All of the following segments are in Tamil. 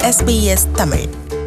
SBS தமிழ்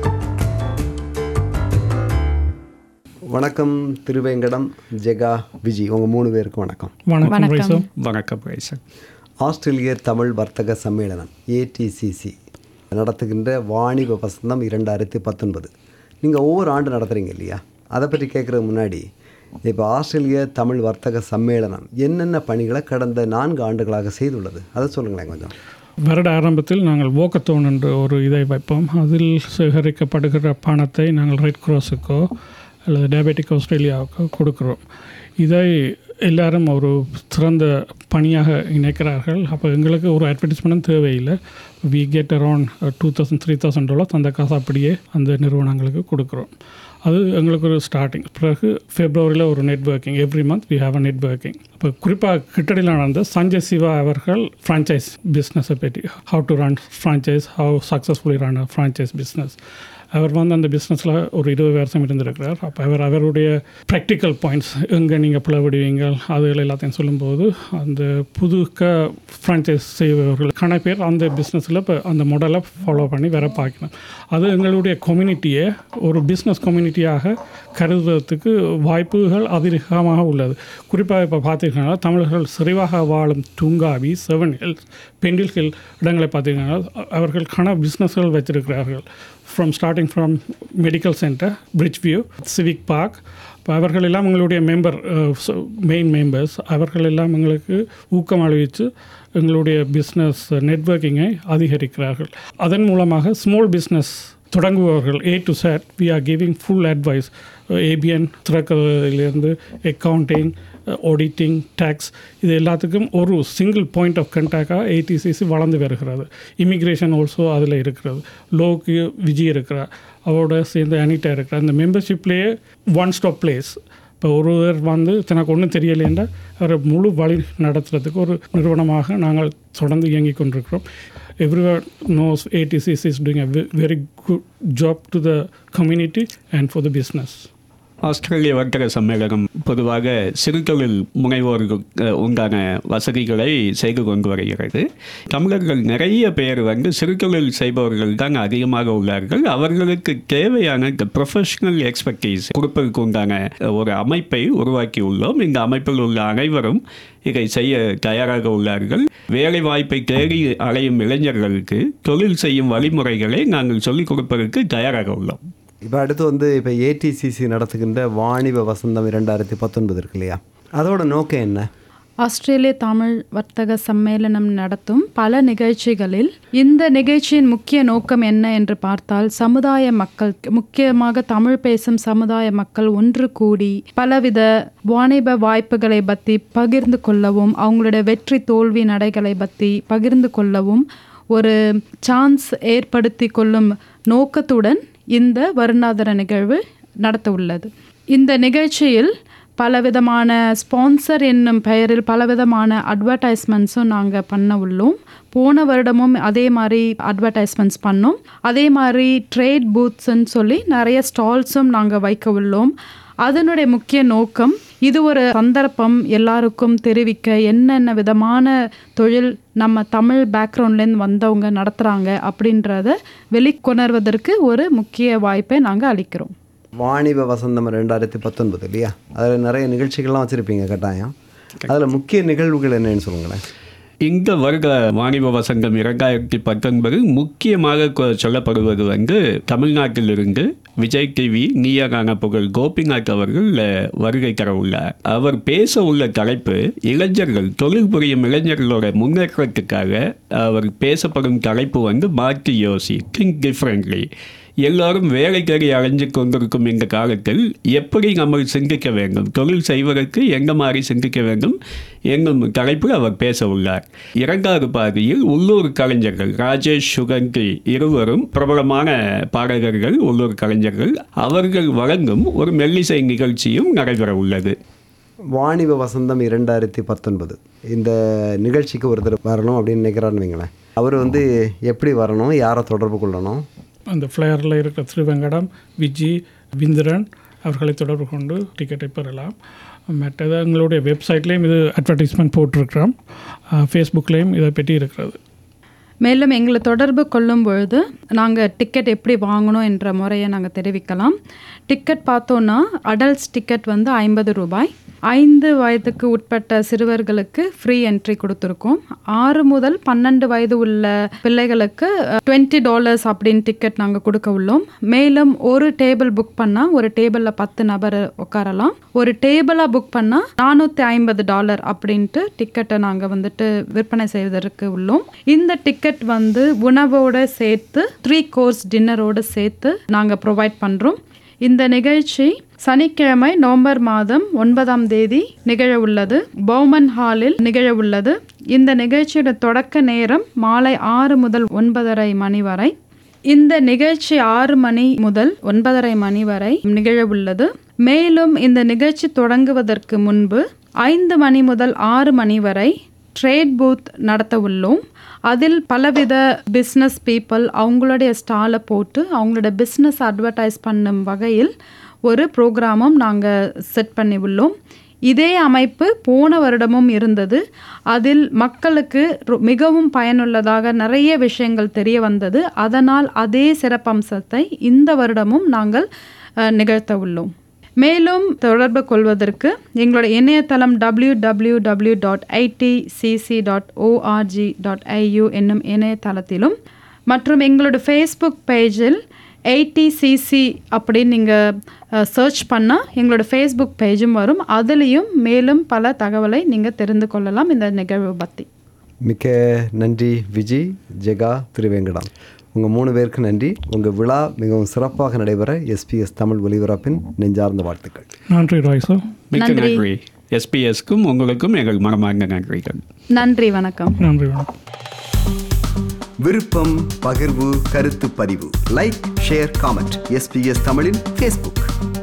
வணக்கம் திருவேங்கடம் ஜெகா விஜி உங்கள் மூணு பேருக்கும் வணக்கம் வணக்கம் ரைசோ வணக்கம் ரைசன் ஆஸ்திரேலிய தமிழ் வர்த்தக சம்மேளனம் ஏடிசிசி நடத்துகின்ற வாணிப வசந்தம் இரண்டாயிரத்தி பத்தொன்பது நீங்கள் ஒவ்வொரு ஆண்டு நடத்துகிறீங்க இல்லையா அதை பற்றி கேட்குறதுக்கு முன்னாடி இப்போ ஆஸ்திரேலிய தமிழ் வர்த்தக சம்மேளனம் என்னென்ன பணிகளை கடந்த நான்கு ஆண்டுகளாக செய்துள்ளது அதை சொல்லுங்களேன் கொஞ்சம் வருட ஆரம்பத்தில் நாங்கள் வோக்கத்தோன் என்ற ஒரு இதை வைப்போம் அதில் சேகரிக்கப்படுகிற பணத்தை நாங்கள் ரெட் கிராஸுக்கோ அல்லது டயபெட்டிக் ஆஸ்திரேலியாவுக்கோ கொடுக்குறோம் இதை எல்லாரும் ஒரு சிறந்த பணியாக இணைக்கிறார்கள் அப்போ எங்களுக்கு ஒரு அட்வர்டைஸ்மெண்ட்டும் தேவையில்லை we get around two thousand three thousand dollars அந்த காசு அப்படியே அந்த நிறுவனங்களுக்கு கொடுக்குறோம் அது எங்களுக்கு ஒரு ஸ்டார்டிங் பிறகு ஃபெப்ரவரியில் ஒரு networking every month we have a networking இப்போ குறிப்பாக கிட்டடியில் நடந்த சஞ்சய் சிவா அவர்கள் ஃப்ரான்ச்சைஸ் பிஸ்னஸை பற்றி how to run franchise how successfully run a franchise business அவர் வந்து அந்த பிஸ்னஸில் ஒரு இருபது வருஷம் இருந்திருக்கிறார் அப்போ அவர் அவருடைய ப்ராக்டிக்கல் பாயிண்ட்ஸ் எங்கே நீங்கள் பிளவிடுவீங்க அதுகள் எல்லாத்தையும் சொல்லும்போது அந்த புதுக்க ஃப்ரான்ச்சைஸ் செய்பவர்களுக்கான பேர் அந்த பிஸ்னஸில் இப்போ அந்த மாடலை ஃபாலோ பண்ணி வேற பார்க்கணும் அது எங்களுடைய கம்யூனிட்டியை ஒரு பிஸ்னஸ் கம்யூனிட்டியாக கருதுவதற்கு வாய்ப்புகள் அதிகமாக உள்ளது குறிப்பாக இப்போ பார்த்தீங்கன்னா தமிழர்கள் சிறைவாக வாழும் Toongabbie Seven Hills Pendle Hill இடங்களை பார்த்தீங்கன்னா அவர்களுக்கான பிஸ்னஸ்கள் வச்சிருக்கிறார்கள் from starting from medical centre Bridge View Civic Park இப்போ அவர்கள் எல்லாம் எங்களுடைய மெம்பர் மெயின் மெம்பர்ஸ் அவர்கள் எல்லாம் எங்களுக்கு ஊக்கம் அளித்து எங்களுடைய பிஸ்னஸ் நெட்வொர்க்கிங்கை அதிகரிக்கிறார்கள் அதன் மூலமாக ஸ்மால் பிஸ்னஸ் தொடங்குபவர்கள் A to Z we are giving full advice ABN திறக்கிறதுலேருந்து அக்கௌண்டிங் ஆடிட்டிங் டேக்ஸ் இது எல்லாத்துக்கும் ஒரு சிங்கிள் பாயிண்ட் ஆஃப் கண்டாக்டாக ஏடிசிசி வளர்ந்து வருகிறது இமிக்ரேஷன் ஆல்சோ அதில் இருக்கிறது லோக்கு விஜய் இருக்கிறார் அவரோட சேர்ந்து அனிட்டா இருக்கிறார் இந்த மெம்பர்ஷிப்லேயே ஒன் ஸ்டாப் பிளேஸ் இப்போ ஒருவர் வந்து தனக்கு ஒன்றும் தெரியலைன்னா அவரை முழு வழி நடத்துறதுக்கு ஒரு நிறுவனமாக நாங்கள் தொடர்ந்து இயங்கிக் கொண்டிருக்கிறோம் everyone knows ATCC is doing a ve- very good job to the community and for the business. ஆஸ்திரேலிய வர்த்தக சம்மேளனம் பொதுவாக சிறுதொழில் முனைவோருக்கு உண்டான வசதிகளை செய்து கொண்டு வருகிறது தமிழர்கள் நிறைய பேர் வந்து சிறுதொழில் செய்பவர்கள் தான் அதிகமாக உள்ளார்கள் அவர்களுக்கு தேவையான இந்த ப்ரொஃபஷனல் எக்ஸ்பர்டீஸ் கொடுப்பதற்கு உண்டான ஒரு அமைப்பை உருவாக்கி உள்ளோம் இந்த அமைப்பில் உள்ள அனைவரும் இதை செய்ய தயாராக உள்ளார்கள் வேலை வாய்ப்பை தேடி அலையும் இளைஞர்களுக்கு தொழில் செய்யும் வழிமுறைகளை நாங்கள் சொல்லிக் கொடுப்பதற்கு தயாராக உள்ளோம் இப்போ அடுத்து வந்து இப்போ ஏடிசிசி நடத்துகின்ற வாணிப வசந்தம் இரண்டாயிரத்தி பத்தொன்பது இருக்கு இல்லையா அதோட நோக்கம் என்ன ஆஸ்திரேலிய தமிழ் வர்த்தக சம்மேளனம் நடத்தும் பல நிகழ்ச்சிகளில் இந்த நிகழ்ச்சியின் முக்கிய நோக்கம் என்ன என்று பார்த்தால் சமுதாய மக்கள் முக்கியமாக தமிழ் பேசும் சமுதாய மக்கள் ஒன்று கூடி பலவித வாணிப வாய்ப்புகளை பற்றி பகிர்ந்து கொள்ளவும் அவங்களுடைய வெற்றி தோல்வி நடைகளை பற்றி பகிர்ந்து கொள்ளவும் ஒரு சான்ஸ் ஏற்படுத்தி கொள்ளும் நோக்கத்துடன் இந்த வருடாந்திர நிகழ்வு நடத்த உள்ளது இந்த நிகழ்ச்சியில் பலவிதமான ஸ்பான்சர் என்னும் பெயரில் பலவிதமான அட்வர்டைஸ்மெண்ட்ஸும் நாங்கள் பண்ண உள்ளோம் போன வருடமும் அதே மாதிரி அட்வர்டைஸ்மெண்ட்ஸ் பண்ணோம் அதே மாதிரி ட்ரேட் பூத்ஸ்ன்னு சொல்லி நிறைய ஸ்டால்ஸும் நாங்கள் வைக்க உள்ளோம் அதனுடைய முக்கிய நோக்கம் இது ஒரு சந்தர்ப்பம் எல்லாருக்கும் தெரிவிக்க என்னென்ன விதமான தொழில் நம்ம தமிழ் பேக்ரவுண்ட்லேருந்து வந்தவங்க நடத்துகிறாங்க அப்படின்றத வெளிக்கொணர்வதற்கு ஒரு முக்கிய வாய்ப்பை நாங்கள் அளிக்கிறோம் வாணிப வசந்தம் ரெண்டாயிரத்தி பத்தொன்பது இல்லையா அதில் நிறைய நிகழ்ச்சிகள்லாம் வச்சுருப்பீங்க கட்டாயம் அதில் முக்கிய நிகழ்வுகள் என்னன்னு சொல்லுங்களேன் இந்த வருட வாணிப வசந்தம் இரண்டாயிரத்தி பத்தொன்பது முக்கியமாக கொ- சொல்லப்படுவது வந்து தமிழ்நாட்டிலிருந்து விஜய் டிவி நீயகான புகழ் கோபிநாத் அவர்கள் அஹ், வருகை தர உள்ளார் அவர் பேச உள்ள தலைப்பு இளைஞர்கள் தொழில் புரியும் இளைஞர்களோட முன்னேற்றத்துக்காக அவர் பேசப்படும் தலைப்பு வந்து மாற்றி யோசி திங்க் டிஃப்ரெண்ட்லி எல்லாரும் வேலை தேடி அலைஞ்சு கொண்டிருக்கும் இந்த காலத்தில் எப்படி நம்ம சிந்திக்க வேண்டும் தொழில் செய்வதற்கு எந்த மாதிரி சிந்திக்க வேண்டும் என்னும் தலைப்பில் அவர் பேச உள்ளார் இரண்டாவது பாதியில் உள்ளூர் கலைஞர்கள் ராஜேஷ் சுகந்தி இருவரும் பிரபலமான பாடகர்கள் உள்ளூர் கலைஞர்கள் அவர்கள் வழங்கும் ஒரு மெல்லிசை நிகழ்ச்சியும் நடைபெற உள்ளது வாணிப வசந்தம் இரண்டாயிரத்தி பத்தொன்பது இந்த நிகழ்ச்சிக்கு ஒருத்தர் வரணும் அப்படின்னு நினைக்கிறான்னு வைங்களேன் அவர் வந்து எப்படி வரணும் யாரை தொடர்பு கொள்ளணும் அந்த ஃப்ளையரில் இருக்கிற திருவெங்கடம் விஜி விந்திரன் அவர்களை தொடர்பு கொண்டு டிக்கெட்டை பெறலாம் மற்றது எங்களுடைய வெப்சைட்லேயும் இது அட்வர்டைஸ்மெண்ட் போட்டிருக்கிறோம் ஃபேஸ்புக்லேயும் இதை பற்றி இருக்கிறது மேலும் எங்களை தொடர்பு கொள்ளும் பொழுது நாங்கள் டிக்கெட் எப்படி வாங்கணும் என்ற முறையை நாங்கள் தெரிவிக்கலாம் டிக்கெட் பார்த்தோன்னா அடல்ட்ஸ் டிக்கெட் வந்து ஐம்பது ரூபாய் ஐந்து வயதுக்கு உட்பட்ட சிறுவர்களுக்கு ஃப்ரீ என்ட்ரி கொடுத்துருக்கோம் ஆறு முதல் பன்னெண்டு வயது உள்ள பிள்ளைகளுக்கு டுவெண்ட்டி டாலர்ஸ் அப்படின்னு டிக்கெட் நாங்கள் கொடுக்க உள்ளோம் மேலும் ஒரு டேபிள் புக் பண்ணால் ஒரு டேபிளில் பத்து நபர் உட்காரலாம் ஒரு டேபிளாக புக் பண்ணால் நானூற்றி ஐம்பது டாலர் அப்படின்ட்டு டிக்கெட்டை நாங்கள் வந்துட்டு விற்பனை செய்வதற்கு உள்ளோம் இந்த டிக்கெட் வந்து உணவோட சேர்த்து த்ரீ கோர்ஸ் டின்னரோடு சேர்த்து நாங்கள் ப்ரொவைட் பண்ணுறோம் இந்த நிகழ்ச்சி சனிக்கிழமை நவம்பர் மாதம் ஒன்பதாம் தேதி நிகழ உள்ளது பௌமன் ஹாலில் நிகழ உள்ளது இந்த நிகழ்ச்சியோட தொடக்க நேரம் மாலை ஆறு முதல் ஒன்பதரை மணி வரை இந்த நிகழ்ச்சி ஆறு மணி முதல் ஒன்பதரை மணி வரை நிகழ உள்ளது மேலும் இந்த நிகழ்ச்சி தொடங்குவதற்கு முன்பு ஐந்து மணி முதல் ஆறு மணி வரை ட்ரேட் பூத் நடத்த உள்ளோம் அதில் பலவித பிஸ்னஸ் பீப்புள் அவங்களுடைய ஸ்டாலை போட்டு அவங்களோட பிஸ்னஸ் அட்வர்டைஸ் பண்ணும் வகையில் ஒரு ப்ரோக்ராமும் நாங்கள் செட் பண்ணி உள்ளோம் இதே அமைப்பு போன வருடமும் இருந்தது அதில் மக்களுக்கு ரொ- மிகவும் பயனுள்ளதாக நிறைய விஷயங்கள் தெரிய வந்தது அதனால் அதே சிறப்பம்சத்தை இந்த வருடமும் நாங்கள் அஹ், நிகழ்த்த உள்ளோம் மேலும் தொடர்பு கொள்வதற்கு எங்களோட இணையதளம் W W W dot ITCC dot ORG dot IU என்னும் இணையதளத்திலும் மற்றும் எங்களோட ஃபேஸ்புக் பேஜில் எயிட்டிசிசி அப்படின்னு நீங்கள் சர்ச் பண்ணால் எங்களோட ஃபேஸ்புக் பேஜும் வரும் அதுலேயும் மேலும் பல தகவலை நீங்கள் தெரிந்து கொள்ளலாம் இந்த நிகழ்வு பற்றி மிக்க நன்றி விஜி ஜெகா திருவேங்கடம் உங்கள் மூணு பேருக்கு நன்றி உங்கள் விழா மிகவும் சிறப்பாக நடைபெற எஸ்பிஎஸ் தமிழ் ஒலிபரப்பின் நெஞ்சார்ந்த வாழ்த்துக்கள் நன்றி ராய்சோ மிக்க நன்றி எஸ்பிஎஸ்க்கும் உங்களுக்கும் எங்கள் மனமார்ந்த நன்றிகள் நன்றி வணக்கம் நன்றி வணக்கம் விருப்பம் பகிர்வு கருத்து பதிவு லைக் ஷேர் காமெண்ட் எஸ்பிஎஸ் தமிழின் ஃபேஸ்புக்